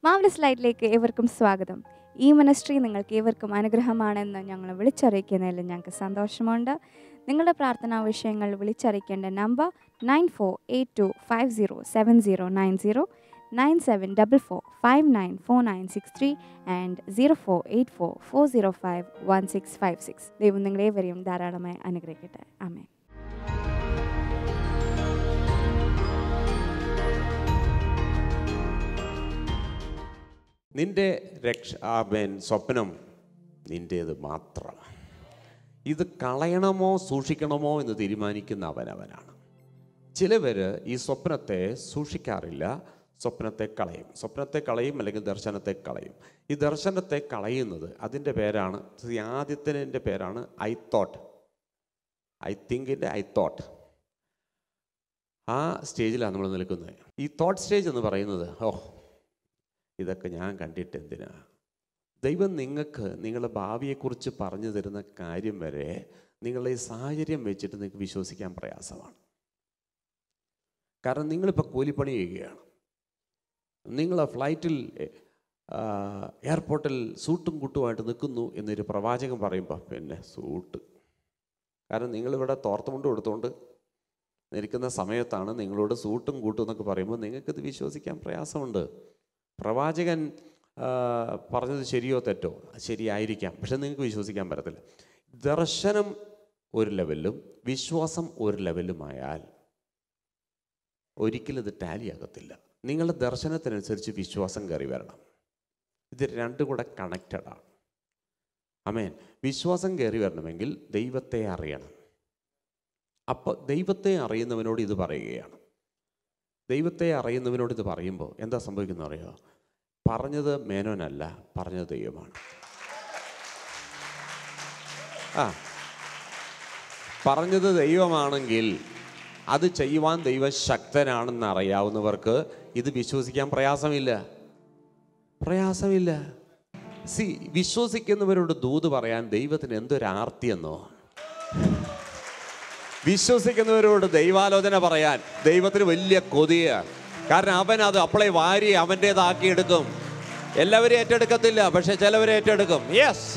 Marvellous ലൈറ്റിലേക്ക് ഏവർക്കും സ്വാഗതം ഈ മിനിസ്ട്രി നിങ്ങൾക്ക് ഏവർക്കും അനുഗ്രഹമാണെന്ന് ഞങ്ങൾ വിളിച്ചറിയിക്കുന്നതിൽ ഞങ്ങൾക്ക് സന്തോഷമുണ്ട് നിങ്ങളുടെ പ്രാർത്ഥനാ വിഷയങ്ങൾ വിളിച്ചറിയിക്കേണ്ട number nine four eight two five zero seven zero nine zero nine seven double four five nine four nine six three and zero four eight four four zero five one six five six ദൈവം നിങ്ങളേവരെയും ധാരാളമായി അനുഗ്രഹിക്കട്ടെ ആമേൻ നിന്റെ രക്ഷ ആമേൻ സ്വപ്നം നിൻ്റേത് മാത്രമാണ് ഇത് കളയണമോ സൂക്ഷിക്കണമോ എന്ന് തീരുമാനിക്കുന്ന അവനവനാണ് ചിലവർ ഈ സ്വപ്നത്തെ സൂക്ഷിക്കാറില്ല സ്വപ്നത്തെ കളയും സ്വപ്നത്തെ കളയും അല്ലെങ്കിൽ ദർശനത്തെ കളയും ഈ ദർശനത്തെ കളയുന്നത് അതിൻ്റെ പേരാണ് ഈ ആദ്യത്തിൻ്റെ പേരാണ് ഐ തോട്ട് ഐ തിങ്കിൻ്റെ ഐ തോട്ട് ആ സ്റ്റേജിലാണ് നമ്മൾ നിൽക്കുന്നത് ഈ തോട്ട് സ്റ്റേജ് എന്ന് പറയുന്നത് ഓ ഇതൊക്കെ ഞാൻ കണ്ടിട്ട് എന്തിനാ ദൈവം നിങ്ങൾക്ക് നിങ്ങളുടെ ഭാവിയെക്കുറിച്ച് പറഞ്ഞു തരുന്ന കാര്യം വരെ നിങ്ങളുടെ ഈ സാഹചര്യം വെച്ചിട്ട് നിങ്ങൾക്ക് വിശ്വസിക്കാൻ പ്രയാസമാണ് കാരണം നിങ്ങളിപ്പോൾ കൂലിപ്പണി ചെയ്യുകയാണ് നിങ്ങൾ ഫ്ലൈറ്റിൽ ആ, എയർപോർട്ടിൽ സൂട്ടും കുട്ടുമായിട്ട് നിൽക്കുന്നു എന്നൊരു പ്രവാചകൻ പറയുമ്പോൾ പിന്നെ സൂട്ട് കാരണം നിങ്ങളിവിടെ തോർത്തുമുണ്ട് കൊടുത്തുകൊണ്ട് നിൽക്കുന്ന സമയത്താണ് നിങ്ങളോട് സൂട്ടും കൂട്ടും എന്നൊക്കെ പറയുമ്പോൾ നിങ്ങൾക്കിത് വിശ്വസിക്കാൻ പ്രയാസമുണ്ട് പ്രവാചകൻ ആ, പറഞ്ഞത് ശരിയോ തെറ്റോ ശരിയായിരിക്കാം പക്ഷെ നിങ്ങൾക്ക് വിശ്വസിക്കാൻ പറ്റത്തില്ല ദർശനം ഒരു ലെവലിലും വിശ്വാസം ഒരു ലെവലുമായാൽ ഒരിക്കലും ഇത് ടാലി ആകത്തില്ല നിങ്ങളുടെ ദർശനത്തിനനുസരിച്ച് വിശ്വാസം കയറി വരണം ഇത് രണ്ടും കൂടെ കണക്റ്റഡാണ് അമേൻ വിശ്വാസം കയറി വരണമെങ്കിൽ ദൈവത്തെ അറിയണം അപ്പോൾ ദൈവത്തെ അറിയുന്നവനോട് ഇത് പറയുകയാണ് ദൈവത്തെ അറിയുന്നവനോട് ഇത് പറയുമ്പോൾ എന്താ സംഭവിക്കുന്നത് അറിയോ പറഞ്ഞത് മേനോനല്ല പറഞ്ഞത് ദൈവമാണ് ആ പറഞ്ഞത് ദൈവമാണെങ്കിൽ അത് ചെയ്യുവാൻ ദൈവം ശക്തനാണെന്ന് അറിയാവുന്നവർക്ക് ഇത് വിശ്വസിക്കാൻ പ്രയാസമില്ല പ്രയാസമില്ല സി വിശ്വസിക്കുന്നവരോട് ദൂത് പറയാൻ ദൈവത്തിന് എന്തൊരു ആർത്തിയെന്നോ വിശ്വസിക്കുന്നവരോട് ദൈവാലോചന പറയാൻ ദൈവത്തിന് വലിയ കൊതിയ കാരണം അവൻ അത് അപ്പളെ വാരി അവൻ്റേതാക്കി എടുക്കും എല്ലാവരും ഏറ്റെടുക്കത്തില്ല പക്ഷെ ചിലവരെ ഏറ്റെടുക്കും യെസ്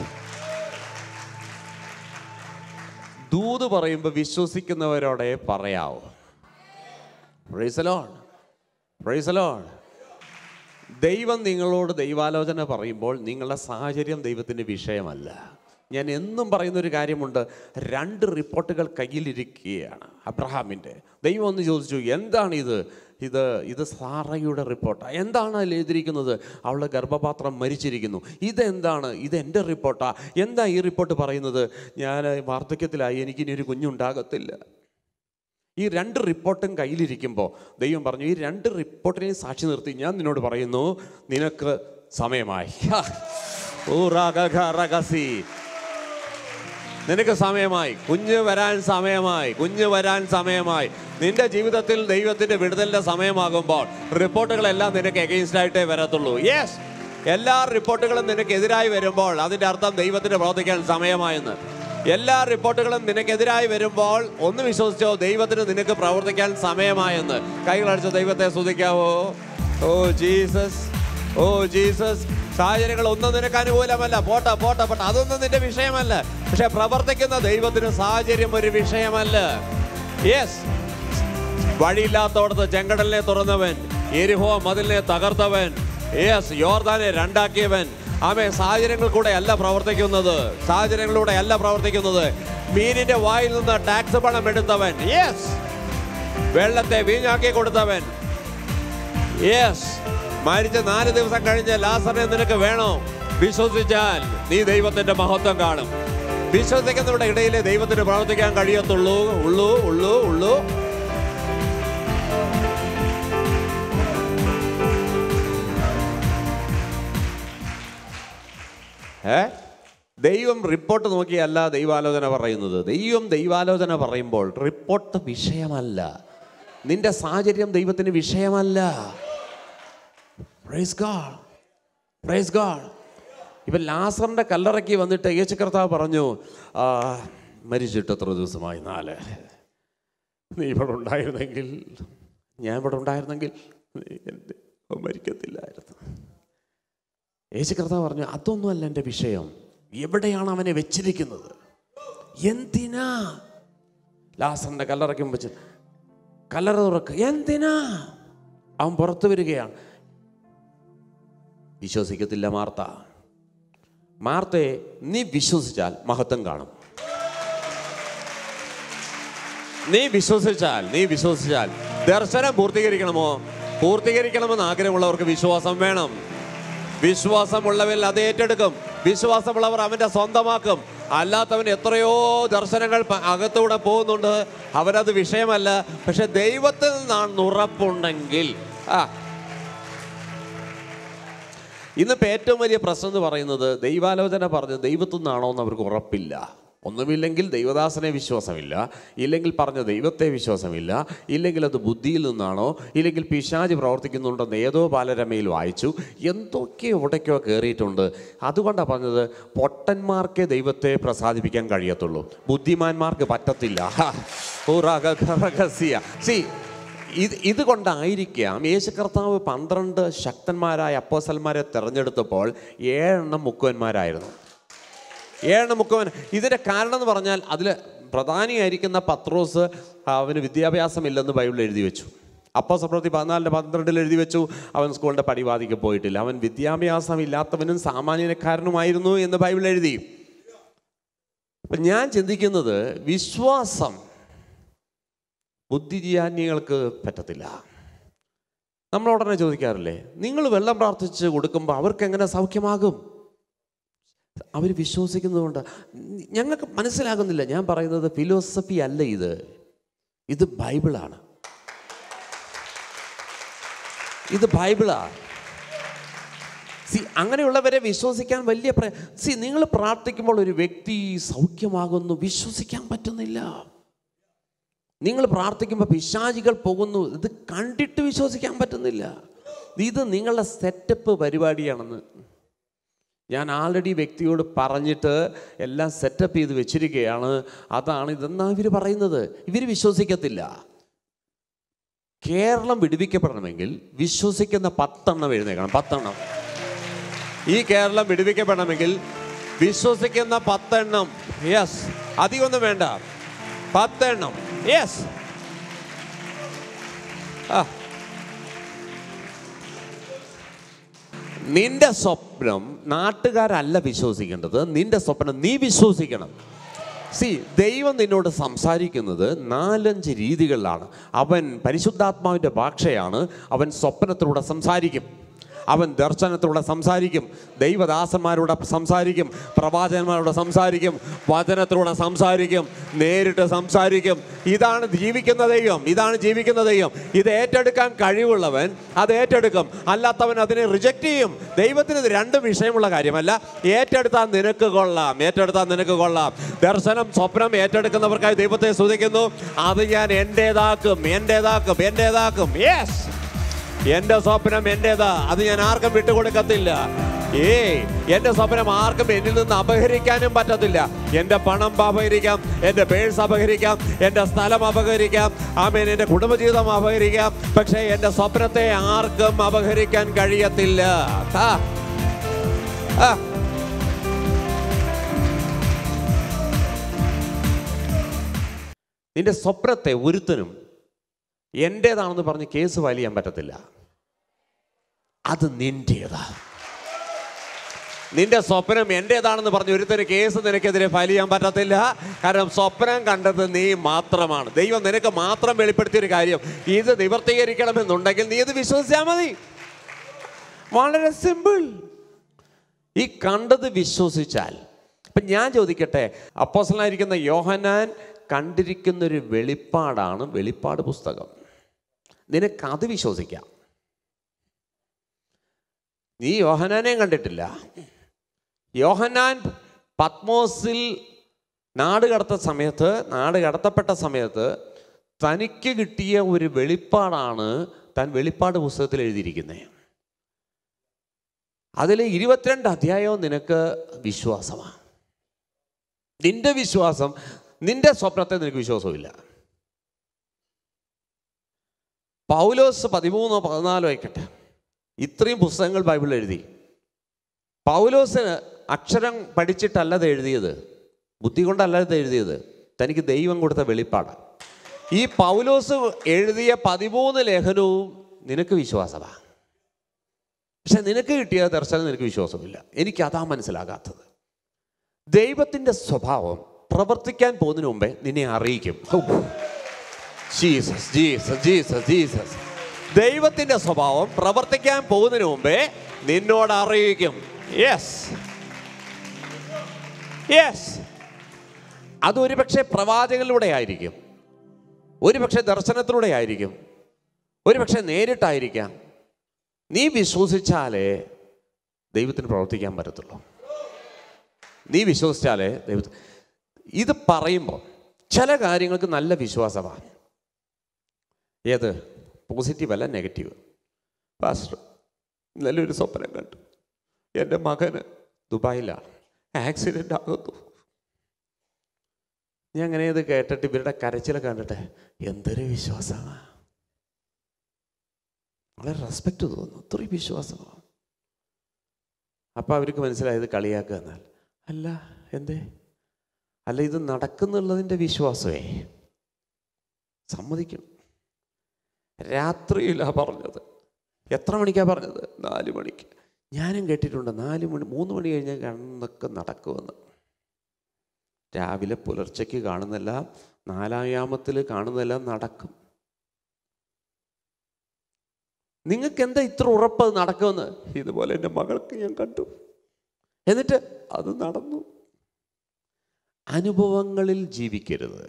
ദൂത് പറയുമ്പോൾ വിശ്വസിക്കുന്നവരോടെ പറയാവൂ പ്രൈസലോൺ പ്രൈസലോൺ ദൈവം നിങ്ങളോട് ദൈവാലോചന പറയുമ്പോൾ നിങ്ങളുടെ സാഹചര്യം ദൈവത്തിൻ്റെ വിഷയമല്ല ഞാൻ എന്നും പറയുന്ന ഒരു കാര്യമുണ്ട് രണ്ട് റിപ്പോർട്ടുകൾ കയ്യിലിരിക്കുകയാണ് അബ്രഹാമിൻ്റെ ദൈവം ഒന്ന് ചോദിച്ചു എന്താണ് ഇത് ഇത് ഇത് സാറയുടെ റിപ്പോർട്ടാണ് എന്താണ് അതിൽ എഴുതിയിരിക്കുന്നത് അവളുടെ ഗർഭപാത്രം മരിച്ചിരിക്കുന്നു ഇതെന്താണ് ഇത് എൻ്റെ റിപ്പോർട്ടാ എന്താ ഈ റിപ്പോർട്ട് പറയുന്നത് ഞാൻ വാർദ്ധക്യത്തിലായി എനിക്കിനി ഒരു കുഞ്ഞുണ്ടാകത്തില്ല ഈ രണ്ട് റിപ്പോർട്ടും കയ്യിലിരിക്കുമ്പോൾ ദൈവം പറഞ്ഞു ഈ രണ്ട് റിപ്പോർട്ടിനെയും സാക്ഷി നിർത്തി ഞാൻ നിന്നോട് പറയുന്നു നിനക്ക് സമയമായി ഓ റഗ റഗസി നിനക്ക് സമയമായി കുഞ്ഞ് വരാൻ സമയമായി കുഞ്ഞ് വരാൻ സമയമായി നിന്റെ ജീവിതത്തിൽ ദൈവത്തിന്റെ വിടുതലിന്റെ സമയമാകുമ്പോൾ റിപ്പോർട്ടുകളെല്ലാം നിനക്ക് എഗെയിൻസ്റ്റ് ആയിട്ടേ വരത്തുള്ളൂ യെസ് എല്ലാ റിപ്പോർട്ടുകളും നിനക്ക് എതിരായി വരുമ്പോൾ അതിന്റെ അർത്ഥം ദൈവത്തിന് പ്രവർത്തിക്കാൻ സമയമായെന്ന് എല്ലാ റിപ്പോർട്ടുകളും നിനക്കെതിരായി വരുമ്പോൾ ഒന്ന് വിശ്വസിച്ചോ ദൈവത്തിന് നിനക്ക് പ്രവർത്തിക്കാൻ സമയമായെന്ന് കൈകളടിച്ച ദൈവത്തെ സ്തുതിക്കാവോ ഓ ജീസസ് ഓ ജീസസ് സാഹചര്യങ്ങൾ ഒന്നും നിനക്ക് അനുകൂലമല്ല പോട്ടെ പോട്ടെ പോട്ടെ അതൊന്നും നിന്റെ വിഷയമല്ല പക്ഷെ പ്രവർത്തിക്കുന്ന ദൈവത്തിന് സാഹചര്യം ഒരു വിഷയമല്ല യെസ് വഴിയില്ലാത്തോടത്ത് ചെങ്കടലിനെ തുറന്നവൻ എരിഹോ മതിലിനെ തകർത്തവൻ യെസ് യോർദാനെ രണ്ടാക്കിയവൻ ആമേ സാഹചര്യങ്ങൾ കൂടെ അല്ല പ്രവർത്തിക്കുന്നത് സാഹചര്യങ്ങളിലൂടെ അല്ല പ്രവർത്തിക്കുന്നത് മീനിന്റെ വായിൽ നിന്ന് ടാക്സ് പണം എടുത്തവൻ യെസ് വെള്ളത്തെ വീഞ്ഞാക്കി കൊടുത്തവൻ യെസ് മരിച്ച നാല് ദിവസം കഴിഞ്ഞ് ലാസറിനെ നിനക്ക് വേണോ വിശ്വസിച്ചാൽ നീ ദൈവത്തിന്റെ മഹത്വം കാണും വിശ്വസിക്കുന്നവരുടെ ഇടയിലെ ദൈവത്തിന് പ്രവർത്തിക്കാൻ കഴിയത്തുള്ളൂ ഉള്ളൂ ഉള്ളൂ ഉള്ളൂ ഏ ദൈവം റിപ്പോർട്ട് നോക്കിയല്ല ദൈവാലോചന പറയുന്നത് ദൈവം ദൈവാലോചന പറയുമ്പോൾ റിപ്പോർട്ട് വിഷയമല്ല നിന്റെ സാഹചര്യം ദൈവത്തിന് വിഷയമല്ല പ്രൈസ് ഗാഡ് പ്രൈസ് ഗാഡ് ഇപ്പം ലാസറിൻ്റെ കല്ലറയ്ക്ക് വന്നിട്ട് യേശു കർത്താവ് പറഞ്ഞു "ആ, മരിച്ചിട്ട് എത്ര ദിവസമായി നാല് നീ ഇവിടെ ഉണ്ടായിരുന്നെങ്കിൽ ഞാൻ ഇവിടെ ഉണ്ടായിരുന്നെങ്കിൽ നീ എൻ്റെ മരിക്കത്തില്ലായിരുന്നു യേശു കർത്താവ് പറഞ്ഞു അതൊന്നുമല്ല എൻ്റെ വിഷയം എവിടെയാണ് അവനെ വെച്ചിരിക്കുന്നത് എന്തിനാ ലാസറിൻ്റെ കല്ലറയ്ക്കും വെച്ച് കല്ലറ തുറക്ക് എന്തിനാ അവൻ പുറത്തു വരികയാണ് വിശ്വസിക്കത്തില്ല മാർത്ത മാർത്തയെ നീ വിശ്വസിച്ചാൽ മഹത്വം കാണും നീ വിശ്വസിച്ചാൽ നീ വിശ്വസിച്ചാൽ ദർശനം പൂർത്തീകരിക്കണമോ പൂർത്തീകരിക്കണമെന്ന് ആഗ്രഹമുള്ളവർക്ക് വിശ്വാസം വേണം വിശ്വാസമുള്ളവരിൽ അത് ഏറ്റെടുക്കും വിശ്വാസമുള്ളവർ അവന്റെ സ്വന്തമാക്കും അല്ലാത്തവൻ എത്രയോ ദർശനങ്ങൾ പ- അകത്തൂടെ പോകുന്നുണ്ട് അവരത് വിഷയമല്ല പക്ഷെ ദൈവത്തിൽ നിന്നാണ് ഉറപ്പുണ്ടെങ്കിൽ ആ ഇന്നിപ്പോൾ ഏറ്റവും വലിയ പ്രശ്നം എന്ന് പറയുന്നത് ദൈവാലോചന പറഞ്ഞ് ദൈവത്തിൽ നിന്നാണോ എന്ന് അവർക്ക് ഉറപ്പില്ല ഒന്നുമില്ലെങ്കിൽ ദൈവദാസനെ വിശ്വാസമില്ല ഇല്ലെങ്കിൽ പറഞ്ഞ ദൈവത്തെ വിശ്വാസമില്ല ഇല്ലെങ്കിൽ അത് ബുദ്ധിയിൽ നിന്നാണോ ഇല്ലെങ്കിൽ പിശാജ് പ്രവർത്തിക്കുന്നുണ്ടെന്ന് ഏതോ ബാലരമയിൽ വായിച്ചു എന്തൊക്കെയോ എവിടേക്കോ കയറിയിട്ടുണ്ട് അതുകൊണ്ടാണ് പറഞ്ഞത് പൊട്ടന്മാർക്കേ ദൈവത്തെ പ്രസാദിപ്പിക്കാൻ കഴിയത്തുള്ളൂ ബുദ്ധിമാന്മാർക്ക് പറ്റത്തില്ല സി ഇത് ഇതുകൊണ്ടായിരിക്കാം യേശു കർത്താവ് പന്ത്രണ്ട് ശക്തന്മാരായ അപ്പോസന്മാരെ തിരഞ്ഞെടുത്തപ്പോൾ ഏഴെണ്ണം മുക്കുവന്മാരായിരുന്നു ഏഴെണ്ണം മുക്കുവൻ ഇതിൻ്റെ കാരണം എന്ന് പറഞ്ഞാൽ അതിൽ പ്രധാനിയായിരിക്കുന്ന പത്രോസ് അവന് വിദ്യാഭ്യാസമില്ലെന്ന് ബൈബിളിൽ എഴുതി വെച്ചു അപ്പോൾ സപ്രവൃത്തി പതിനാലിൻ്റെ പന്ത്രണ്ടിൽ എഴുതി വെച്ചു അവൻ സ്കൂളിൻ്റെ പടിവാതിക്ക് പോയിട്ടില്ല അവൻ വിദ്യാഭ്യാസം ഇല്ലാത്തവനും സാമാന്യക്കാരനുമായിരുന്നു എന്ന് ബൈബിൾ എഴുതി അപ്പം ഞാൻ ചിന്തിക്കുന്നത് വിശ്വാസം ബുദ്ധിജാന്യങ്ങൾക്ക് പറ്റത്തില്ല നമ്മൾ ഉടനെ ചോദിക്കാറില്ലേ നിങ്ങൾ വെള്ളം പ്രാർത്ഥിച്ച് കൊടുക്കുമ്പോൾ അവർക്ക് എങ്ങനെ സൗഖ്യമാകും അവർ വിശ്വസിക്കുന്നതുകൊണ്ട് ഞങ്ങൾക്ക് മനസ്സിലാകുന്നില്ല ഞാൻ പറയുന്നത് ഫിലോസഫി അല്ല ഇത് ഇത് ബൈബിളാണ് ഇത് ബൈബിളാണ് സി അങ്ങനെയുള്ളവരെ വിശ്വസിക്കാൻ വലിയ പ്ര സി നിങ്ങൾ പ്രാർത്ഥിക്കുമ്പോൾ ഒരു വ്യക്തി സൗഖ്യമാകുന്നു വിശ്വസിക്കാൻ പറ്റുന്നില്ല നിങ്ങൾ പ്രാർത്ഥിക്കുമ്പോൾ പിശാചികൾ പോകുന്നു ഇത് കണ്ടിട്ട് വിശ്വസിക്കാൻ പറ്റുന്നില്ല ഇത് നിങ്ങളുടെ സെറ്റപ്പ് പരിപാടിയാണെന്ന് ഞാൻ ആൾറെഡി വ്യക്തിയോട് പറഞ്ഞിട്ട് എല്ലാം സെറ്റപ്പ് ചെയ്ത് വെച്ചിരിക്കുകയാണ് അതാണ് ഇതെന്നാണ് ഇവർ പറയുന്നത് ഇവർ വിശ്വസിക്കത്തില്ല കേരളം വിടുവിക്കപ്പെടണമെങ്കിൽ വിശ്വസിക്കുന്ന പത്തെണ്ണം എഴുന്നേക്കണം പത്തെണ്ണം ഈ കേരളം വിടുവിക്കപ്പെടണമെങ്കിൽ വിശ്വസിക്കുന്ന പത്തെണ്ണം യെസ് അധികമൊന്നും വേണ്ട പത്തെണ്ണം യെസ് ആ നിന്റെ സ്വപ്നം നാട്ടുകാരല്ല വിശ്വസിക്കേണ്ടത് നിന്റെ സ്വപ്നം നീ വിശ്വസിക്കണം സി ദൈവം നിന്നോട് സംസാരിക്കുന്നത് നാലഞ്ച് രീതികളിലാണ് അവൻ പരിശുദ്ധാത്മാവിൻ്റെ ഭാഷയാണ് അവൻ സ്വപ്നത്തിലൂടെ സംസാരിക്കും അവൻ ദർശനത്തിലൂടെ സംസാരിക്കും ദൈവദാസന്മാരോട് സംസാരിക്കും പ്രവാചകന്മാരോട് സംസാരിക്കും വചനത്തിലൂടെ സംസാരിക്കും നേരിട്ട് സംസാരിക്കും ഇതാണ് ജീവിക്കുന്ന ദൈവം ഇതാണ് ജീവിക്കുന്ന ദൈവം ഇത് ഏറ്റെടുക്കാൻ കഴിവുള്ളവൻ അത് ഏറ്റെടുക്കും അല്ലാത്തവൻ അതിനെ റിജക്റ്റ് ചെയ്യും ദൈവത്തിന് ഇത് രണ്ട് വിഷയമുള്ള കാര്യമല്ല ഏറ്റെടുത്താൽ നിനക്ക് കൊള്ളാം ഏറ്റെടുത്താൽ നിനക്ക് കൊള്ളാം ദർശനം സ്വപ്നം ഏറ്റെടുക്കുന്നവർക്കായി ദൈവത്തെ സ്തുതിക്കുന്നു അത് ഞാൻ എൻ്റേതാക്കും എൻ്റേതാക്കും എൻ്റേതാക്കും യെസ് എന്റെ സ്വപ്നം എന്റേതാ അത് ഞാൻ ആർക്കും വിട്ടുകൊടുക്കത്തില്ല ഏ എന്റെ സ്വപ്നം ആർക്കും എന്നിൽ നിന്ന് അപഹരിക്കാനും പറ്റത്തില്ല എന്റെ പണം അപഹരിക്കാം എന്റെ പേഴ്സ് അപഹരിക്കാം എന്റെ സ്ഥലം അപഹരിക്കാം ആമേൻ എന്റെ കുടുംബജീവിതം അപഹരിക്കാം പക്ഷേ എന്റെ സ്വപ്നത്തെ ആർക്കും അപഹരിക്കാൻ കഴിയത്തില്ല ആ. ആ. നിന്റെ സ്വപ്നത്തെ ഒരുത്തനും എൻ്റേതാണെന്ന് പറഞ്ഞ് കേസ് ഫയൽ ചെയ്യാൻ പറ്റത്തില്ല അത് നിന്റേതാ നിന്റെ സ്വപ്നം എൻ്റേതാണെന്ന് പറഞ്ഞ് ഒരുത്തന് കേസ് നിനക്കെതിരെ ഫയൽ ചെയ്യാൻ പറ്റത്തില്ല കാരണം സ്വപ്നം കണ്ടത് നീ മാത്രമാണ് ദൈവം നിനക്ക് മാത്രം വെളിപ്പെടുത്തിയ ഒരു കാര്യം ഇത് നിവർത്തീകരിക്കണമെന്നുണ്ടെങ്കിൽ നീ ഇത് വിശ്വസിച്ചാൽ മതി വളരെ സിമ്പിൾ ഈ കണ്ടത് വിശ്വസിച്ചാൽ ഇപ്പം ഞാൻ ചോദിക്കട്ടെ അപ്പോസലായിരിക്കുന്ന യോഹനാൻ കണ്ടിരിക്കുന്ന ഒരു വെളിപ്പാടാണ് വെളിപ്പാട് പുസ്തകം നിനക്കത് വിശ്വസിക്കാം നീ യോഹനാനെയും കണ്ടിട്ടില്ല യോഹനാൻ പത്മോസിൽ നാട് കടത്ത സമയത്ത് നാട് കടത്തപ്പെട്ട സമയത്ത് തനിക്ക് കിട്ടിയ ഒരു വെളിപ്പാടാണ് താൻ വെളിപ്പാട് പുസ്തകത്തിൽ എഴുതിയിരിക്കുന്നത് അതിൽ ഇരുപത്തിരണ്ട് അധ്യായവും നിനക്ക് വിശ്വാസമാണ് നിന്റെ വിശ്വാസം നിന്റെ സ്വപ്നത്തെ നിനക്ക് വിശ്വാസമില്ല പൗലോസ് പതിമൂന്നോ പതിനാലോ ആയിക്കട്ടെ ഇത്രയും പുസ്തകങ്ങൾ ബൈബിളിൽ എഴുതി പൗലോസ് അക്ഷരം പഠിച്ചിട്ടല്ലത് എഴുതിയത് ബുദ്ധി കൊണ്ടല്ലത് എഴുതിയത് തനിക്ക് ദൈവം കൊടുത്ത വെളിപ്പാടാണ് ഈ പൗലോസ് എഴുതിയ പതിമൂന്ന് ലേഖനവും നിനക്ക് വിശ്വാസമാണ് പക്ഷെ നിനക്ക് കിട്ടിയ ദർശനം നിനക്ക് വിശ്വാസമില്ല എനിക്ക് അതാ മനസ്സിലാകാത്തത് ദൈവത്തിൻ്റെ സ്വഭാവം പ്രവർത്തിക്കാൻ പോകുന്നതിന് മുമ്പേ നിന്നെ അറിയിക്കും how. Jesus Jesus Jesus Jesus ദൈവത്തിൻ്റെ സ്വഭാവം പ്രവർത്തിക്കാൻ പോകുന്നതിന് മുമ്പേ നിന്നോട് അറിയിക്കും യെസ് യെസ് അത് ഒരുപക്ഷെ പ്രവാചകനിലൂടെ ആയിരിക്കും ഒരുപക്ഷെ ദർശനത്തിലൂടെ ആയിരിക്കും ഒരുപക്ഷെ നേരിട്ടായിരിക്കാം നീ വിശ്വസിച്ചാലേ ദൈവത്തിന് പ്രവർത്തിക്കാൻ പറ്റത്തുള്ളൂ നീ വിശ്വസിച്ചാലേ ദൈവത്തിന് ഇത് പറയുമ്പോൾ ചില കാര്യങ്ങൾക്ക് നല്ല വിശ്വാസമാണ് ഏത് പോസിറ്റീവ് അല്ല നെഗറ്റീവ് പാസ്റ്റർ ഇന്നലെ ഒരു സ്വപ്നം കണ്ടു എൻ്റെ മകന് ദുബായിലാണ് ആക്സിഡൻ്റ് ആകുന്നു ഞാൻ അങ്ങനെ ഇത് കേട്ടിട്ട് ഇവരുടെ കരച്ചിൽ കണ്ടിട്ട് എന്തൊരു വിശ്വാസമാണ് വളരെ റെസ്പെക്റ്റ് തോന്നുന്നു അത്രയും വിശ്വാസമാണ് അപ്പോൾ അവർക്ക് മനസ്സിലായത് കളിയാക്കുക എന്നാൽ അല്ല എന്തേ അല്ല ഇത് നടക്കുന്നുള്ളതിൻ്റെ വിശ്വാസമേ സമ്മതിക്കണം രാത്രിയിലാണ് പറഞ്ഞത് എത്ര മണിക്കാണ് പറഞ്ഞത് നാല് മണിക്ക് ഞാനും കേട്ടിട്ടുണ്ട് നാല് മണി മൂന്ന് മണി കഴിഞ്ഞാൽ കണ്ണൊക്കെ നടക്കുമെന്ന് രാവിലെ പുലർച്ചയ്ക്ക് കാണുന്നെല്ലാം നാലായാമത്തിൽ കാണുന്നതെല്ലാം നടക്കും നിങ്ങൾക്ക് എന്താ ഇത്ര ഉറപ്പ് അത് നടക്കുമെന്ന് ഇതുപോലെ എൻ്റെ മകൾക്ക് ഞാൻ കണ്ടു എന്നിട്ട് അത് നടന്നു അനുഭവങ്ങളിൽ ജീവിക്കരുത്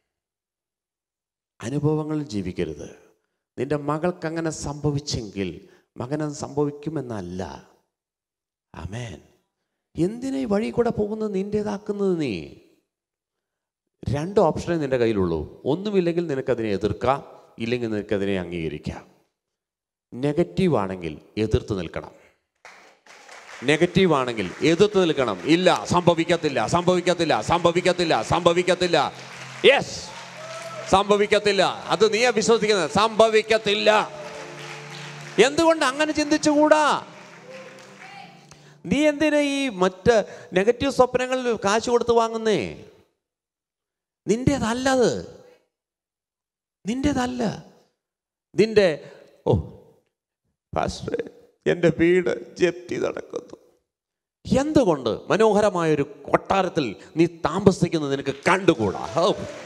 അനുഭവങ്ങളിൽ ജീവിക്കരുത് നിന്റെ മകൾക്ക് അങ്ങനെ സംഭവിച്ചെങ്കിൽ മകനത് സംഭവിക്കുമെന്നല്ല അമേൻ എന്തിനാ ഈ വഴി കൂടെ പോകുന്നത് നിൻ്റേതാക്കുന്നത് നീ രണ്ട് ഓപ്ഷനേ നിൻ്റെ കയ്യിലുള്ളൂ ഒന്നുമില്ലെങ്കിൽ നിനക്കതിനെ എതിർക്കാം ഇല്ലെങ്കിൽ നിനക്കതിനെ അംഗീകരിക്കാം നെഗറ്റീവ് ആണെങ്കിൽ എതിർത്ത് നിൽക്കണം നെഗറ്റീവ് ആണെങ്കിൽ എതിർത്ത് നിൽക്കണം ഇല്ല സംഭവിക്കത്തില്ല സംഭവിക്കത്തില്ല സംഭവിക്കത്തില്ല സംഭവിക്കത്തില്ല യെസ് സംഭവിക്കത്തില്ല അത് നീ വിശ്വസിക്കുന്നത് സംഭവിക്കത്തില്ല എന്തുകൊണ്ട് അങ്ങനെ ചിന്തിച്ചുകൂടാ നീ എന്തിനാ ഈ മറ്റ് നെഗറ്റീവ് സ്വപ്നങ്ങളിൽ കാശ് കൊടുത്ത് വാങ്ങുന്നേ നിന്റേതല്ലത് നിന്റേതല്ല നിന്റെ ഓ പാസ്റ്ററെ എൻ്റെ വീട് ജപ്തി നടക്കുന്നു എന്തുകൊണ്ട് മനോഹരമായ ഒരു കൊട്ടാരത്തിൽ നീ താമസിക്കുന്നത് നിനക്ക് കണ്ടുകൂടാ ഹൗ.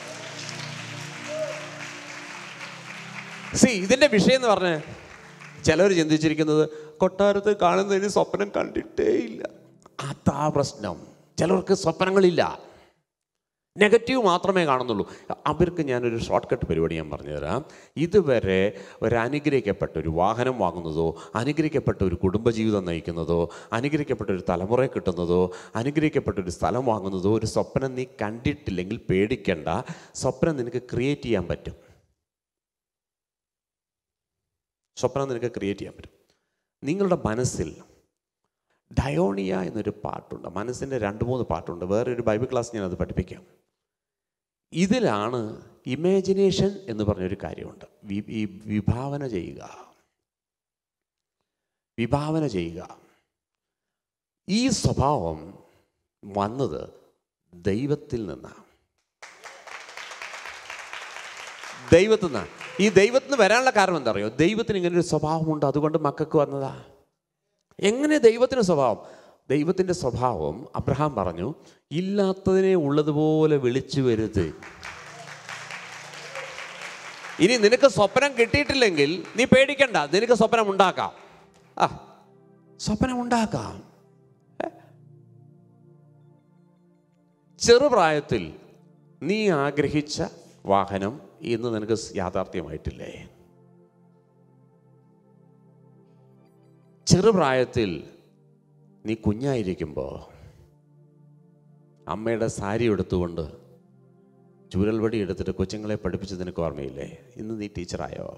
സി ഇതിൻ്റെ വിഷയം എന്ന് പറഞ്ഞ് ചിലർ ചിന്തിച്ചിരിക്കുന്നത് കൊട്ടാരത്തിൽ കാണുന്നതിന് സ്വപ്നം കണ്ടിട്ടേ ഇല്ല അതാ പ്രശ്നം ചിലർക്ക് സ്വപ്നങ്ങളില്ല നെഗറ്റീവ് മാത്രമേ കാണുന്നുള്ളൂ അവർക്ക് ഞാനൊരു ഷോർട്ട് കട്ട് പരിപാടി ഞാൻ പറഞ്ഞുതരാം ഇതുവരെ ഒരു അനുഗ്രഹിക്കപ്പെട്ട ഒരു വാഹനം വാങ്ങുന്നതോ അനുഗ്രഹിക്കപ്പെട്ട ഒരു കുടുംബജീവിതം നയിക്കുന്നതോ അനുഗ്രഹിക്കപ്പെട്ട ഒരു തലമുറ കിട്ടുന്നതോ അനുഗ്രഹിക്കപ്പെട്ട ഒരു സ്ഥലം വാങ്ങുന്നതോ ഒരു സ്വപ്നം നീ കണ്ടിട്ടില്ലെങ്കിൽ പേടിക്കണ്ട സ്വപ്നം നിനക്ക് ക്രിയേറ്റ് ചെയ്യാൻ പറ്റും സ്വപ്നം നിനക്ക് ക്രിയേറ്റ് ചെയ്യാൻ പറ്റും നിങ്ങളുടെ മനസ്സിൽ ഡയോണിയ എന്നൊരു പാട്ടുണ്ട് മനസ്സിൻ്റെ രണ്ട് മൂന്ന് പാട്ടുണ്ട് വേറെ ഒരു ബൈബിൾ ക്ലാസ് ഞാൻ അത് പഠിപ്പിക്കാം ഇതിലാണ് ഇമാജിനേഷൻ എന്ന് പറഞ്ഞൊരു കാര്യമുണ്ട് വി- ഈ വിഭാവന ചെയ്യുക വിഭാവന ചെയ്യുക ഈ സ്വഭാവം വന്നത് ദൈവത്തിൽ നിന്നാണ് ദൈവത്തിൽ നിന്നാണ് ഈ ദൈവത്തിൽ നിന്ന് വരാനുള്ള കാരണം എന്താ അറിയോ ദൈവത്തിന് ഇങ്ങനെ ഒരു സ്വഭാവമുണ്ട് അതുകൊണ്ട് മക്കൾക്ക് വന്നതാ എങ്ങനെ ദൈവത്തിന് സ്വഭാവം ദൈവത്തിൻ്റെ സ്വഭാവം അബ്രഹാം പറഞ്ഞു ഇല്ലാത്തതിനെ ഉള്ളതുപോലെ വിളിച്ചു വരുത് ഇനി നിനക്ക് സ്വപ്നം കിട്ടിയിട്ടില്ലെങ്കിൽ നീ പേടിക്കണ്ട നിനക്ക് സ്വപ്നം ഉണ്ടാക്കാം ആ സ്വപ്നം ഉണ്ടാക്കാം ഏ? ചെറുപ്രായത്തിൽ നീ ആഗ്രഹിച്ച വാഹനം ഇന്ന് നിനക്ക് യാഥാർത്ഥ്യമായിട്ടില്ലേ ചെറുപ്രായത്തിൽ നീ കുഞ്ഞായിരിക്കുമ്പോൾ അമ്മയുടെ സാരി എടുത്തുകൊണ്ട് ചൂരൽവടി എടുത്തിട്ട് കൊച്ചുങ്ങളെ പഠിപ്പിച്ച് നിനക്ക് ഓർമ്മയില്ലേ ഇന്ന് നീ ടീച്ചറായോ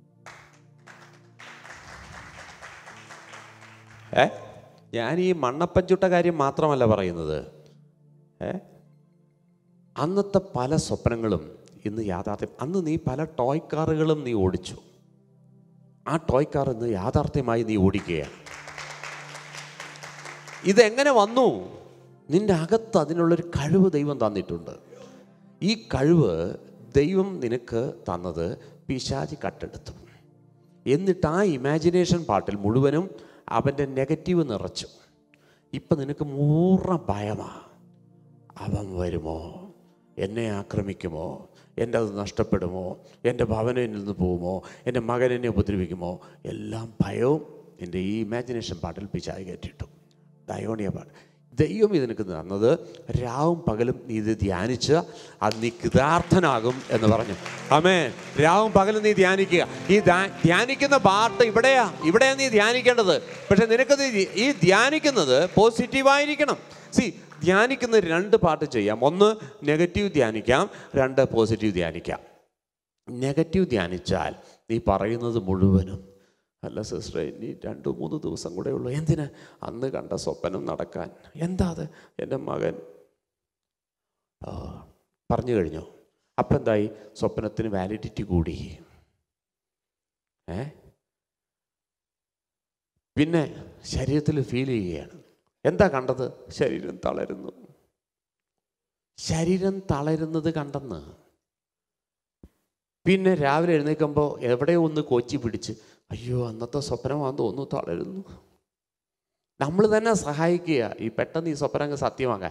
ഏ ഞാൻ ഈ മണ്ണപ്പഞ്ചുട്ട കാര്യം മാത്രമല്ല പറയുന്നത് ഏ അന്നത്തെ പല സ്വപ്നങ്ങളും ഇന്ന് യാഥാർത്ഥ്യം അന്ന് നീ പല ടോയ് കാറുകളും നീ ഓടിച്ചു ആ ടോയ് കാർ ഇന്ന് യാഥാർത്ഥ്യമായി നീ ഓടിക്കുകയാണ് ഇതെങ്ങനെ വന്നു നിന്റെ അകത്ത് അതിനുള്ളൊരു കഴിവ് ദൈവം തന്നിട്ടുണ്ട് ഈ കഴിവ് ദൈവം നിനക്ക് തന്നത് പിശാചി കട്ടെടുത്തു എന്നിട്ട് ആ ഇമാജിനേഷൻ പാട്ടിൽ മുഴുവനും അവൻ്റെ നെഗറ്റീവ് നിറച്ചു ഇപ്പം നിനക്ക് മൂറ ഭയമാ അവൻ വരുമോ എന്നെ ആക്രമിക്കുമോ എൻ്റെ അത് നഷ്ടപ്പെടുമോ എൻ്റെ ഭവനം നിന്ന് പോകുമോ എൻ്റെ മകൻ എന്നെ ഉപദ്രവിക്കുമോ എല്ലാം ഭയവും എൻ്റെ ഈ ഇമാജിനേഷൻ പാട്ടിൽ പിശായി കയറ്റിയിട്ടു ഡയോണിയ പാട്ട് ദൈവം ഇതിനക്ക് തന്നത് രാവും പകലും നീ ഇത് ധ്യാനിച്ച് അത് നീ കൃതാർത്ഥനാകും എന്ന് പറഞ്ഞു ആമേ രാവും പകലും നീ ധ്യാനിക്കുക ഈ ധ്യാ- ധ്യാനിക്കുന്ന പാട്ട് ഇവിടെയാ ഇവിടെയാ നീ ധ്യാനിക്കേണ്ടത് പക്ഷെ നിനക്കത് ഈ- ഈ ധ്യാനിക്കുന്നത് പോസിറ്റീവായിരിക്കണം സി ധ്യാനിക്കുന്ന രണ്ട് പാട്ട് ചെയ്യാം ഒന്ന് നെഗറ്റീവ് ധ്യാനിക്കാം രണ്ട് പോസിറ്റീവ് ധ്യാനിക്കാം നെഗറ്റീവ് ധ്യാനിച്ചാൽ നീ പറയുന്നത് മുഴുവനും അല്ല സിസ്റ്ററെ ഇനി രണ്ടു മൂന്ന് ദിവസം കൂടെ ഉള്ളൂ എന്തിന് അന്ന് കണ്ട സ്വപ്നം നടക്കാൻ എന്താ അത് എൻ്റെ മകൻ ആ, പറഞ്ഞു കഴിഞ്ഞു അപ്പം എന്തായി സ്വപ്നത്തിന് വാലിഡിറ്റി കൂടി ഏ പിന്നെ ശരീരത്തിൽ ഫീൽ ചെയ്യുകയാണ് എന്താ കണ്ടത് ശരീരം തളരുന്നു ശരീരം തളരുന്നത് കണ്ടെന്ന് പിന്നെ രാവിലെ എഴുന്നേൽക്കുമ്പോൾ എവിടെയോ ഒന്ന് കൊച്ചി പിടിച്ച് അയ്യോ അന്നത്തെ സ്വപ്നമാണെന്ന് തോന്നുന്നു തളരുന്നു നമ്മൾ തന്നെ സഹായിക്കുക ഈ പെട്ടെന്ന് ഈ സ്വപ്നം അങ്ങ് സത്യമാകാൻ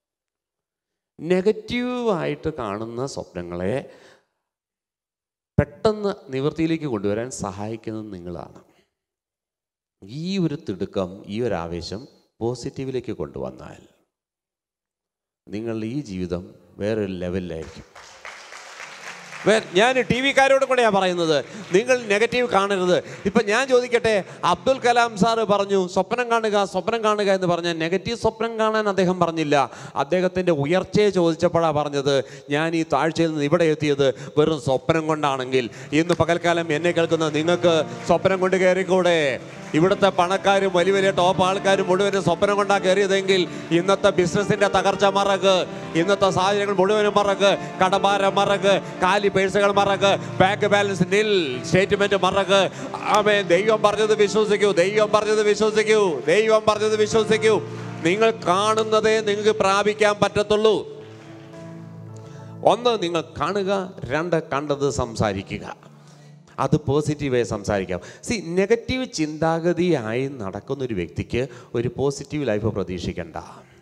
നെഗറ്റീവായിട്ട് കാണുന്ന സ്വപ്നങ്ങളെ പെട്ടെന്ന് നിവൃത്തിയിലേക്ക് കൊണ്ടുവരാൻ സഹായിക്കുന്നത് നിങ്ങളാണ് ഈ ഒരു തിടുക്കം ഈ ഒരു ആവേശം പോസിറ്റീവിലേക്ക് കൊണ്ടുവന്നാൽ നിങ്ങളുടെ ഈ ജീവിതം വേറൊരു ലെവലിലായിരിക്കും വേ- ഞാൻ ടി വിക്കാരോട് കൂടെയാണ് പറയുന്നത് നിങ്ങൾ നെഗറ്റീവ് കാണരുത് ഇപ്പം ഞാൻ ചോദിക്കട്ടെ അബ്ദുൽ കലാം സാറ് പറഞ്ഞു സ്വപ്നം കാണുക സ്വപ്നം കാണുക എന്ന് പറഞ്ഞാൽ നെഗറ്റീവ് സ്വപ്നം കാണാൻ അദ്ദേഹം പറഞ്ഞില്ല അദ്ദേഹത്തിൻ്റെ ഉയർച്ചയെ ചോദിച്ചപ്പോഴാണ് പറഞ്ഞത് ഞാൻ ഈ താഴ്ചയിൽ നിന്ന് ഇവിടെ എത്തിയത് വെറും സ്വപ്നം കൊണ്ടാണെങ്കിൽ ഇന്ന് പകൽക്കാലം എന്നെ കേൾക്കുന്ന നിങ്ങൾക്ക് സ്വപ്നം കൊണ്ട് കയറിക്കൂടെ ഇവിടുത്തെ പണക്കാരും വലിയ വലിയ ടോപ്പ് ആൾക്കാരും മുഴുവനും സ്വപ്നം കൊണ്ടാ കയറിയതെങ്കിൽ ഇന്നത്തെ ബിസിനസിന്റെ തകർച്ച മറക്ക് ഇന്നത്തെ സാഹചര്യങ്ങൾ മുഴുവനും മറക്ക് കടഭാരം മറക്ക് കാലി പേഴ്സുകൾ മറക്ക് ബാങ്ക് ബാലൻസ് നിൽ സ്റ്റേറ്റ്മെന്റ് മറക്ക് ആമേ ദൈവം പറഞ്ഞത് വിശ്വസിക്കൂ ദൈവം പറഞ്ഞത് വിശ്വസിക്കൂ ദൈവം പറഞ്ഞത് വിശ്വസിക്കൂ നിങ്ങൾ കാണുന്നതേ നിങ്ങൾക്ക് പ്രാപിക്കാൻ പറ്റത്തുള്ളൂ ഒന്ന് നിങ്ങൾ കാണുക രണ്ട് കണ്ടത് സംസാരിക്കുക അത് പോസിറ്റീവായി സംസാരിക്കാം സി നെഗറ്റീവ് ചിന്താഗതിയായി നടക്കുന്ന ഒരു വ്യക്തിക്ക് ഒരു പോസിറ്റീവ് ലൈഫ് പ്രതീക്ഷിക്കണ്ട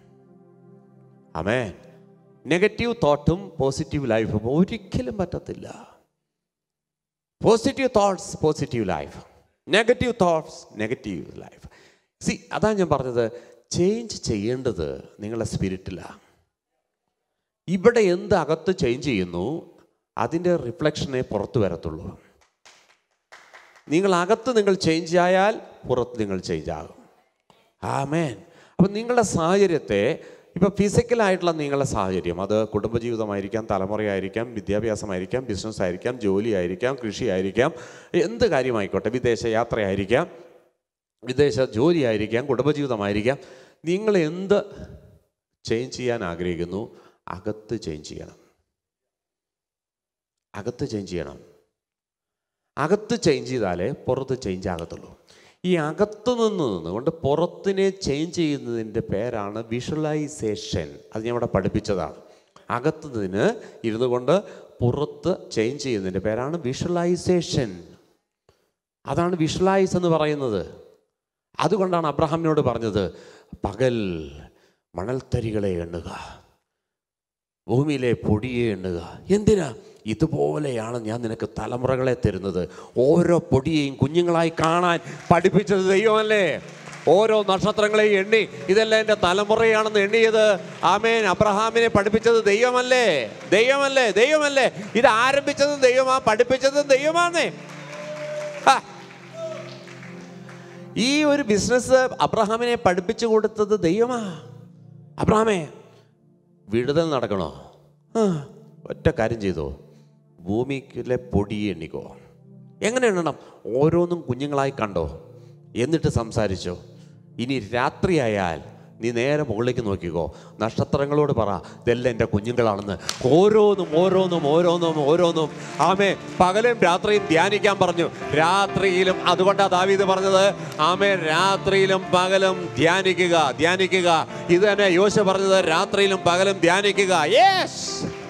അമേ നെഗറ്റീവ് തോട്ടും പോസിറ്റീവ് ലൈഫും ഒരിക്കലും പറ്റത്തില്ല positive thoughts positive life negative thoughts negative life see അതാണ് ഞാൻ പറഞ്ഞത് ചേഞ്ച് ചെയ്യേണ്ടത് നിങ്ങളുടെ സ്പിരിറ്റിലാണ് ഇവിടെ എന്ത് അകത്ത് ചേഞ്ച് ചെയ്യുന്നു അതിൻ്റെ റിഫ്ലക്ഷനെ പുറത്തു വരത്തുള്ളൂ നിങ്ങൾ അകത്ത് നിങ്ങൾ ചേഞ്ച് ആയാൽ പുറത്ത് നിങ്ങൾ ചേഞ്ച് ആകും ആമേൻ അപ്പം നിങ്ങളുടെ സാഹചര്യത്തെ ഇപ്പം ഫിസിക്കലായിട്ടുള്ള നിങ്ങളുടെ സാഹചര്യം അത് കുടുംബജീവിതമായിരിക്കാം തലമുറയായിരിക്കാം വിദ്യാഭ്യാസമായിരിക്കാം ബിസിനസ് ആയിരിക്കാം ജോലി ആയിരിക്കാം കൃഷി ആയിരിക്കാം എന്ത് കാര്യമായിക്കോട്ടെ വിദേശ യാത്രയായിരിക്കാം വിദേശ ജോലി ആയിരിക്കാം കുടുംബജീവിതമായിരിക്കാം നിങ്ങൾ എന്ത് ചേഞ്ച് ചെയ്യാൻ ആഗ്രഹിക്കുന്നു അകത്ത് ചേഞ്ച് ചെയ്യണം അകത്ത് ചേഞ്ച് ചെയ്യണം അകത്ത് ചേഞ്ച് ചെയ്താലേ പുറത്ത് ചേഞ്ച് ആകത്തുള്ളൂ ഈ അകത്ത് നിന്ന് നിന്നുകൊണ്ട് പുറത്തിനെ ചേഞ്ച് ചെയ്യുന്നതിൻ്റെ പേരാണ് വിഷ്വലൈസേഷൻ അത് ഞാൻ ഇവിടെ പഠിപ്പിച്ചതാണ് അകത്ത് നിന്ന് ഇരുന്നു കൊണ്ട് പുറത്ത് ചേഞ്ച് ചെയ്യുന്നതിൻ്റെ പേരാണ് വിഷ്വലൈസേഷൻ അതാണ് വിഷ്വലൈസ് എന്ന് പറയുന്നത് അതുകൊണ്ടാണ് അബ്രഹാമിനോട് പറഞ്ഞത് പകൽ മണൽത്തരികളെ എണ്ണുക ഭൂമിയിലെ പൊടിയെ എണ്ണുക എന്തിനാ ഇതുപോലെയാണ് ഞാൻ നിനക്ക് തലമുറകളെ തരുന്നത് ഓരോ പൊടിയെയും കുഞ്ഞുങ്ങളായി കാണാൻ പഠിപ്പിച്ചത് ദൈവമല്ലേ ഓരോ നക്ഷത്രങ്ങളെയും എണ്ണി ഇതെല്ലാം എൻ്റെ തലമുറയാണെന്ന് എണ്ണിയത് ആമേൻ അബ്രഹാമിനെ പഠിപ്പിച്ചത് ദൈവമല്ലേ ദൈവമല്ലേ ദൈവമല്ലേ ഇത് ആരംഭിച്ചതും ദൈവമാ പഠിപ്പിച്ചതും ദൈവമാന്നേ ആ ഈ ഒരു ബിസിനസ് അബ്രഹാമിനെ പഠിപ്പിച്ചു കൊടുത്തത് ദൈവമാ അബ്രഹാമേ വിടുതൽ നടക്കണോ ആ ഒറ്റ കാര്യം ചെയ്തോ ഭൂമിക്കിലെ പൊടി എണ്ണിക്കോ എങ്ങനെ എണ്ണണം ഓരോന്നും കുഞ്ഞുങ്ങളായി കണ്ടോ എന്നിട്ട് സംസാരിച്ചോ ഇനി രാത്രിയായാൽ നീ നേരെ മുകളിലേക്ക് നോക്കിക്കോ നക്ഷത്രങ്ങളോട് പറ ഇതെല്ലാം എൻ്റെ കുഞ്ഞുങ്ങളാണെന്ന് ഓരോന്നും ഓരോന്നും ഓരോന്നും ഓരോന്നും ആമേ പകലും രാത്രിയും ധ്യാനിക്കാൻ പറഞ്ഞു രാത്രിയിലും അതുകൊണ്ടാണ് ദാവീദ് പറഞ്ഞത് ആമേ രാത്രിയിലും പകലും ധ്യാനിക്കുക ധ്യാനിക്കുക ഇത് തന്നെ യോശ പറഞ്ഞത് രാത്രിയിലും പകലും ധ്യാനിക്കുക യെസ്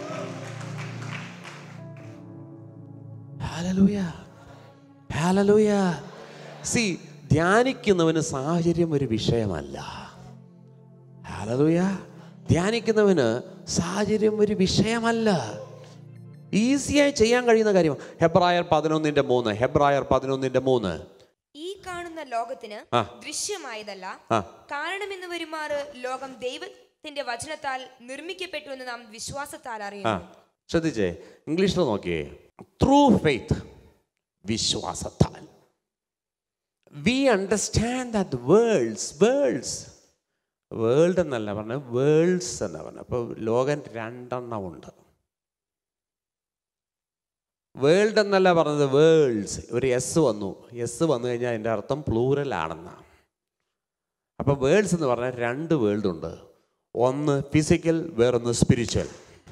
Hallelujah. Hallelujah. See, ധ്യാനിക്കുന്നവന് സാഹചര്യം ഒരു വിഷയമല്ല ഹാലലൂയ ധ്യാനിക്കുന്നവന് സാഹചര്യം ഒരു വിഷയമല്ല ഈസിയായി ചെയ്യാൻ കഴിയുന്ന കാര്യം ഹെബ്രായർ പതിനൊന്നിന്റെ മൂന്ന് ഹെബ്രായർ പതിനൊന്നിന്റെ മൂന്ന് ഈ കാണുന്ന ലോകത്തിന് ആ. ദൃശ്യമായതല്ല ആ. കാണണമെന്ന് വരുമാറ് ലോകം ദൈവത്തിന്റെ വചനത്താൽ നിർമ്മിക്കപ്പെട്ടു എന്ന് നാം വിശ്വാസത്താൽ ആ അറിയുന്നു ശ്രദ്ധിച്ചേ ഇംഗ്ലീഷിൽ നോക്കിയേ ത്രൂ ഫെയ്ത്ത് വിശ്വാസത്താൽ we understand that worlds worlds world എന്നല്ല പറഞ്ഞത് വേൾഡ്സ് എന്നാ പറഞ്ഞത് അപ്പോൾ ലോകം രണ്ടെണ്ണം ഉണ്ട് വേൾഡ് എന്നല്ല പറഞ്ഞത് വേൾഡ്സ് ഒരു എസ് വന്നു എസ് വന്നു കഴിഞ്ഞാൽ അതിൻ്റെ അർത്ഥം പ്ലൂറൽ ആണെന്നാണ് അപ്പോൾ വേൾഡ്സ് എന്ന് പറഞ്ഞാൽ രണ്ട് വേൾഡ് ഉണ്ട് ഒന്ന് ഫിസിക്കൽ വേറൊന്ന് സ്പിരിച്വൽ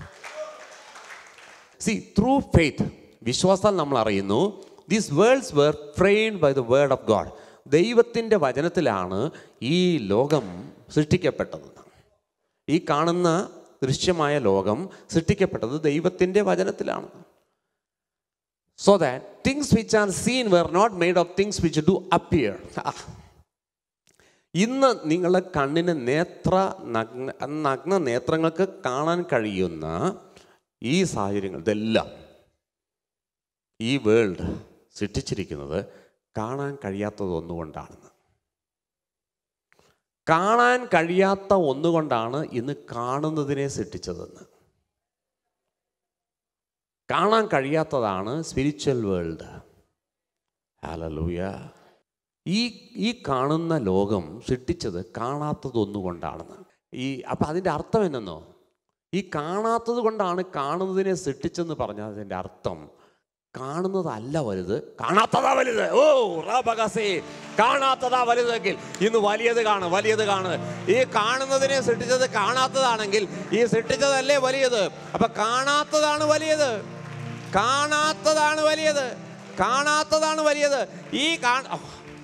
സി ത്രൂ ഫെയ്ത്ത് വിശ്വാസത്താൽ നമ്മൾ അറിയുന്നു these worlds were framed by the word of God ദൈവത്തിൻ്റെ വചനത്തിലാണ് ഈ ലോകം സൃഷ്ടിക്കപ്പെട്ടത് ഈ കാണുന്ന ദൃശ്യമായ ലോകം സൃഷ്ടിക്കപ്പെട്ടത് ദൈവത്തിൻ്റെ വചനത്തിലാണ് so that things which are seen were not made of things which do appear ഇന്ന് നിങ്ങളുടെ കണ്ണിന് നേത്ര നഗ്ന നഗ്ന നേത്രങ്ങൾക്ക് കാണാൻ കഴിയുന്ന ഈ സാഹചര്യങ്ങൾ ഇതെല്ലാം ഈ വേൾഡ് സൃഷ്ടിച്ചിരിക്കുന്നത് കാണാൻ കഴിയാത്തത് ഒന്നുകൊണ്ടാണെന്ന് കാണാൻ കഴിയാത്ത ഒന്നുകൊണ്ടാണ് ഇന്ന് കാണുന്നതിനെ സൃഷ്ടിച്ചതെന്ന് കാണാൻ കഴിയാത്തതാണ് സ്പിരിച്വൽ വേൾഡ് ഹലലൂയ ഈ ഈ കാണുന്ന ലോകം സൃഷ്ടിച്ചത് കാണാത്തതൊന്നുകൊണ്ടാണെന്ന് ഈ അപ്പം അതിൻ്റെ അർത്ഥം എന്നെന്നോ ഈ കാണാത്തത് കൊണ്ടാണ് കാണുന്നതിനെ സൃഷ്ടിച്ചെന്ന് പറഞ്ഞാൽ അതിൻ്റെ അർത്ഥം കാണുന്നതല്ല വലുത് കാണാത്തതാ വലുത് ഓ റാബകസേ കാണാത്തതാ വലുതെങ്കിൽ ഇന്ന് വലിയത് കാണും വലിയത് കാണും ഈ കാണുന്നതിനെ സൃഷ്ടിച്ചത് കാണാത്തതാണെങ്കിൽ ഈ സൃഷ്ടിച്ചതല്ലേ വലിയത് അപ്പൊ കാണാത്തതാണ് വലിയത് കാണാത്തതാണ് വലിയത് കാണാത്തതാണ് വലിയത് ഈ കാണ ഓ.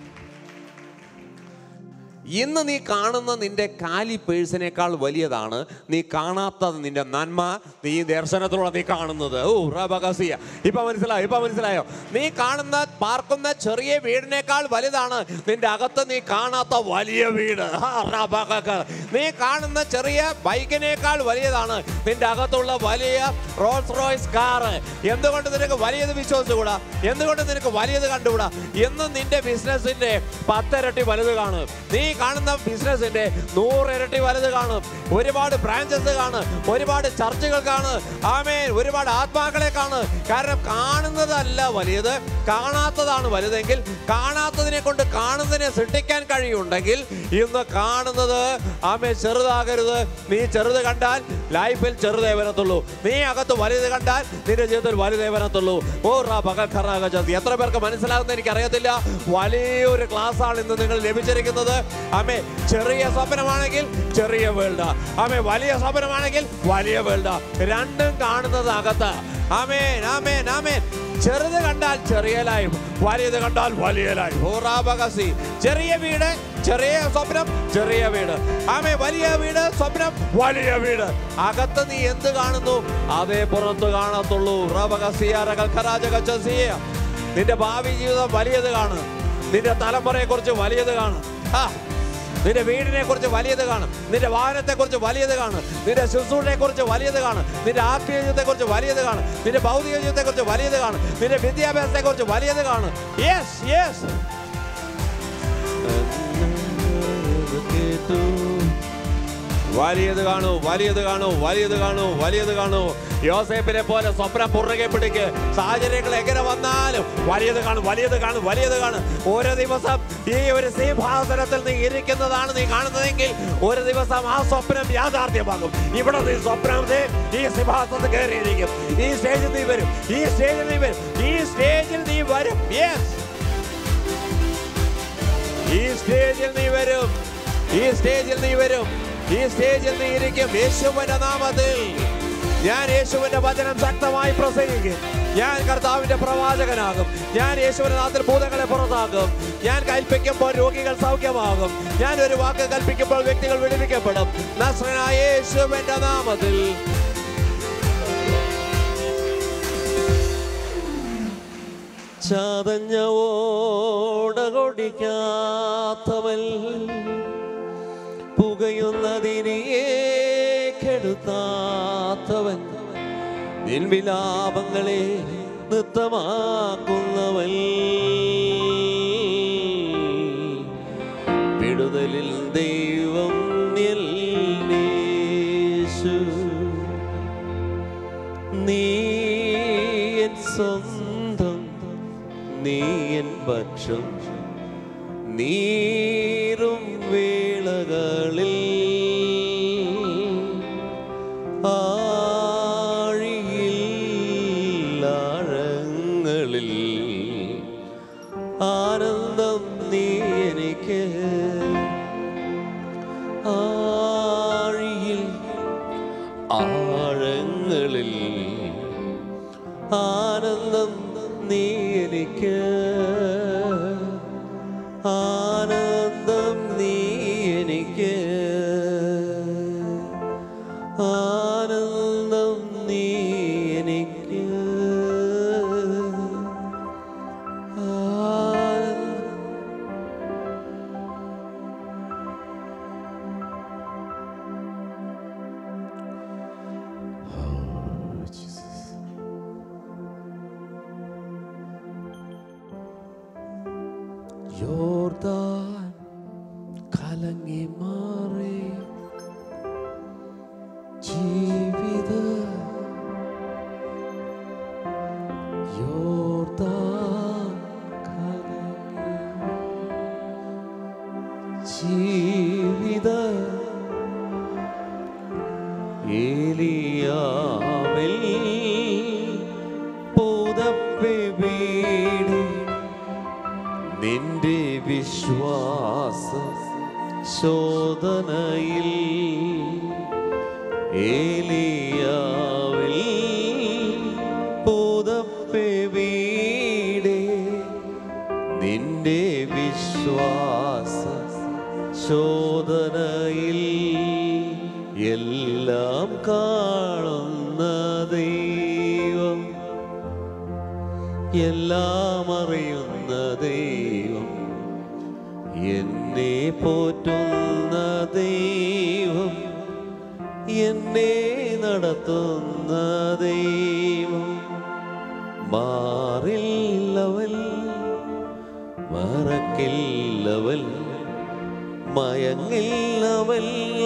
ഇന്ന് നീ കാണുന്ന നിന്റെ കാലി പേഴ്സിനേക്കാൾ വലിയതാണ് നീ കാണാത്തത് നിന്റെ നന്മ നീ ദർശനത്തിലൂടെ നീ കാണുന്നത് ഓ റബകസിയ ഇപ്പൊ മനസ്സിലായോ ഇപ്പൊ മനസ്സിലായോ നീ കാണുന്ന പാർക്കുന്ന ചെറിയ വീടിനേക്കാൾ വലുതാണ് നിന്റെ അകത്ത് നീ കാണാത്ത വലിയ വീട് ആ, റബകക. നീ കാണുന്ന ചെറിയ ബൈക്കിനേക്കാൾ വലിയതാണ് നിന്റെ അകത്തുള്ള വലിയ റോൾസ് റോയ്സ് കാർ എന്തുകൊണ്ട് നിനക്ക് വലിയത് വിശ്വസിച്ചുകൂടാ എന്തുകൊണ്ട് നിനക്ക് വലിയത് കണ്ടുകൂടാ എന്നും നിന്റെ ബിസിനസിന്റെ പത്തിരട്ടി വലുത് കാണും നീ കാണുന്ന ബിസിനസിന്റെ നൂറിരട്ടി വലുത് കാണും ഒരുപാട് ബ്രാഞ്ചസ് കാണും ഒരുപാട് ചർച്ചകൾ കാണും ആമേൻ ഒരുപാട് ആത്മാക്കളെ കാണും കാരണം കാണുന്നതല്ല വലിയത് കാണാത്തതാണ് വലുതെങ്കിൽ കാണാത്തതിനെ കൊണ്ട് കാണുന്നതിനെ സൃഷ്ടിക്കാൻ കഴിയുണ്ടെങ്കിൽ ഇന്ന് കാണുന്നത് ആമേ ചെറുതാകരുത് നീ ചെറുത് കണ്ടാൽ ലൈഫിൽ ചെറുതേ വരത്തുള്ളൂ നീ അകത്ത് വലുത് കണ്ടാൽ നിന്റെ ജീവിതത്തിൽ വലുതേ വരത്തുള്ളൂ ഓ റാ പകൽക്കറാകി എത്ര പേർക്ക് മനസ്സിലാകുന്ന എനിക്ക് അറിയത്തില്ല വലിയൊരു ക്ലാസ് ആണ് ഇന്ന് നിങ്ങൾ ലഭിച്ചിരിക്കുന്നത് ആമേ ചെറിയ സ്വപ്നമാണെങ്കിൽ ചെറിയ വേൾഡ് ആമേ വലിയ സ്വപ്നമാണെങ്കിൽ വലിയ വേൾഡ് രണ്ടും കാണുന്നത് അകത്ത് ആമേൻ ആമേൻ ആമേൻ ചെറുത് കണ്ടാൽ ചെറിയ ലൈഫ് വലിയത് കണ്ടാൽ വലിയ ലൈഫ് ഓറാബകസി ചെറിയ വീട് ചെറിയ സ്വപ്നം ചെറിയ വീട് ആമേ വലിയ വീട് സ്വപ്നം വലിയ വീട് അകത്ത് നീ എന്ത് കാണുന്നു അതേ പുറത്ത് കാണത്തുള്ളൂ റബകസിയ നിന്റെ ഭാവി ജീവിതം വലിയത് കാണും നിന്റെ തലമുറയെ കുറിച്ച് വലിയത് കാണും ആ നിന്റെ വീടിനെ കുറിച്ച് വലിയത് കാണും നിന്റെ വാഹനത്തെ കുറിച്ച് വലിയത് കാണും നിന്റെ ശുശ്രൂഷയെ കുറിച്ച് വലിയത് കാണും നിന്റെ ആത്മീയ ജീവിതത്തെ കുറിച്ച് വലിയത് കാണും നിന്റെ ഭൗതിക ജീവിതത്തെ കുറിച്ച് വലിയത് കാണും നിന്റെ വിദ്യാഭ്യാസത്തെ കുറിച്ച് വലിയത് കാണും യെസ് യെസ് വലിയത് കാണൂ വലിയത് കാണൂ വലിയത് കാണൂ വലിയത് കാണൂ യോസേപ്പിനെ പോലെ സ്വപ്നം പുറകെ പിടിക്ക് സാഹചര്യങ്ങൾ എങ്ങനെ വന്നാലും വലിയത് കാണും വലിയത് കാണും വലിയത് കാണും ഓരോ ദിവസം ഈ ഒരു സിംഹാസനത്തിൽ നീ ഇരിക്കുന്നതാണ് നീ കാണുന്നതെങ്കിൽ ഒരു ദിവസം ആ സ്വപ്നം യാഥാർത്ഥ്യമാകും ഇവിടെ നീ സ്വപ്നത്തെ ഈ സിംഹാസനത്തിൽ കയറിയിരിക്കും ഈ സ്റ്റേജിൽ നീ വരും ഈ സ്റ്റേജിൽ നീ വരും ഈ സ്റ്റേജിൽ നീ വരും യെസ് ഈ സ്റ്റേജിൽ നീ വരും ഈ സ്റ്റേജിൽ നീ വരും ഈ സ്റ്റേജിൽ നീ ഇരിക്കും യേശുവിന്റെ നാമത്തിൽ ഞാൻ യേശുവിന്റെ വചനം ശക്തമായി പ്രസംഗിക്കും ഞാൻ കർത്താവിന്റെ പ്രവാചകനാകും ഞാൻ യേശുവിന്റെ നാമത്തിൽ ഭൂതങ്ങളെ പുറത്താക്കും ഞാൻ കൽപ്പിക്കുമ്പോൾ രോഗികൾ സൗഖ്യമാകും ഞാൻ ഒരു വാക്ക് കൽപ്പിക്കുമ്പോൾ വ്യക്തികൾ വിടുവിക്കപ്പെടും നസ്രനായ യേശുവിന്റെ നാമത്തിൽ ചതഞ്ഞ ഓട കൊടിക്കാത്തവൻ പുകയുന്നതിനെ കെടുത്താത്തവൻ നിൻ വിലാപങ്ങളെ നൃത്തമാക്കുന്നവൻ വിടുതലിൽ ദൈവം യേശു നീ എൻ സ്വന്തം നീ എൻ പക്ഷം നീറും വേളകളിൽ ആഴിയിൽ ആഴങ്ങളിൽ ആനന്ദം നീ എനിക്ക് ആഴിയിൽ ആഴങ്ങളിൽ ആനന്ദം നീ എനിക്ക് ആനന്ദം നീ എനിക്ക് ആനന്ദം നീ എനിക്ക് ആനന്ദം യോർദാൻ കലങ്ങി മാറി ജീവിത യോർദാൻ കലങ്ങി ജീവിത ഏലിയാവിൽ പുതപ്പി വീടി നിന്റെ വിശ്വാസ ശോധനയിൽ ഏലിയാവിൽ പുതപ്പി വീടെ നിന്റെ വിശ്വാസ ശോധനയിൽ എല്ലാം കാണുന്ന ദൈവം എല്ലാം അറിയുന്ന ദൈവം എന്നെ പോറ്റുന്ന ദൈവം എന്നെ നടത്തുന്ന ദൈവം മാറില്ലവൻ മറക്കില്ലവൻ മയങ്ങില്ലവൻ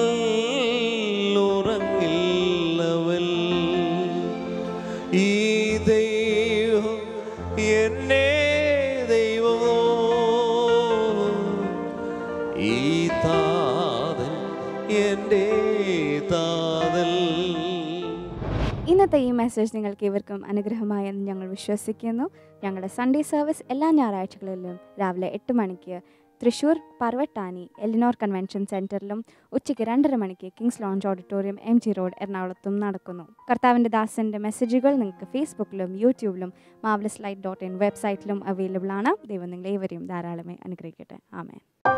ഉറങ്ങില്ലവൻ ഈ ദൈവം എന്നെ ദൈവമോ ഈ താതൻ എൻ്റെ താതൽ ഇന്നത്തെ ഈ മെസ്സേജ് നിങ്ങൾക്ക് ഇവർക്കും അനുഗ്രഹമായെന്ന് ഞങ്ങൾ വിശ്വസിക്കുന്നു ഞങ്ങളുടെ സൺഡേ സർവീസ് എല്ലാ ഞായറാഴ്ചകളിലും രാവിലെ എട്ട് മണിക്ക് തൃശ്ശൂർ പർവട്ടാനി എലിനോർ കൺവെൻഷൻ സെൻറ്ററിലും ഉച്ചയ്ക്ക് രണ്ടര മണിക്ക് kings lounge auditorium M G road എറണാകുളത്തും നടക്കുന്നു കർത്താവിൻ്റെ ദാസൻ്റെ മെസ്സേജുകൾ നിങ്ങൾക്ക് ഫേസ്ബുക്കിലും യൂട്യൂബിലും മാവലസ് ലൈറ്റ് ഡോട്ട് ഇൻ വെബ്സൈറ്റിലും അവൈലബിൾ ആണ് ദൈവം നിങ്ങളേവരെയും ധാരാളമായി അനുഗ്രഹിക്കട്ടെ ആമേൻ